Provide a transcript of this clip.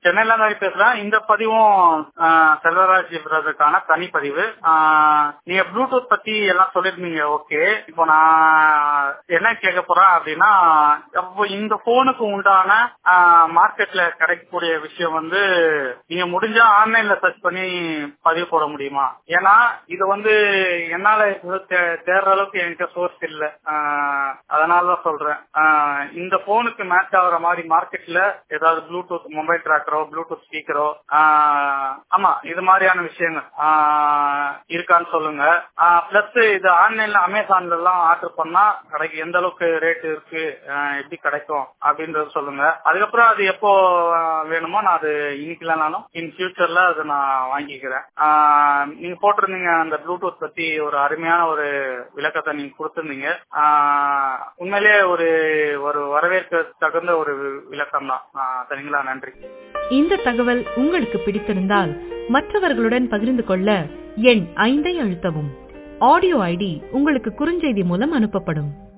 சென்னையில இருந்து பேசுறேன் இந்த பதிவும் ஆஹ், செல்வராஜ் பிரதருக்கான தனி பதிவு ஆஹ், நீங்க ப்ளூடூத் பத்தி எல்லாம் சொல்லிருந்தீங்க ஓகே இப்போ நான் என்ன கேட்க போறேன் அப்படின்னா அப்போ இந்த போனுக்கு உண்டான மார்க்கெட்ல கிடைக்கக்கூடிய விஷயம் வந்து நீங்க முடிஞ்சா ஆன்லைன்ல சர்ச் பண்ணி பதிவு போட முடியுமா ஏன்னா இது வந்து என்னால இது தே- தேடுற அளவுக்கு என்கிட்ட சோர்ஸ் இல்ல ஆஹ், அதனாலதான் சொல்றேன் ஆஹ், இந்த போனுக்கு மேட்ச் ஆகுற மாதிரி மார்க்கெட்ல ஏதாவது ப்ளூடூத் மொபைல் ட்ராக்கரோ ப்ளூடூத் ஸ்பீக்கரோ ஆமா இது மாதிரியான விஷயங்கள் ஆஹ், இருக்கான்னு சொல்லுங்க பிளஸ் இது ஆன்லைன்ல அமேசான்ல எல்லாம் ஆர்டர் பண்ணா கடைக்கு எந்த அளவுக்கு ரேட் இருக்கு ஆஹ், எப்படி கிடைக்கும் அப்படின்றது சொல்லுங்க அதுக்கப்புறம் அது எப்போ ஆஹ், வேணுமோ நான் அது இன்னைக்கு இல்லைனாலும் இன் ஃபியூச்சர்ல அது நான் வாங்கிக்கிறேன் ஆஹ், நீங்க போட்டிருந்தீங்க அந்த ப்ளூடூத் பத்தி ஒரு அருமையான ஒரு விளக்கத்தை நீங்க கொடுத்திருந்தீங்க ஆஹ், உண்மையிலேயே ஒரு ஒரு வரவேற்க தகுந்த ஒரு விளக்கம் தான் சரிங்களா நன்றி இந்த தகவல் உங்களுக்கு பிடித்திருந்தால் மற்றவர்களுடன் பகிர்ந்து கொள்ள எண் ஐந்தை அழுத்தவும் ஆடியோ ஐடி உங்களுக்கு குறுஞ்செய்தி மூலம் அனுப்பப்படும்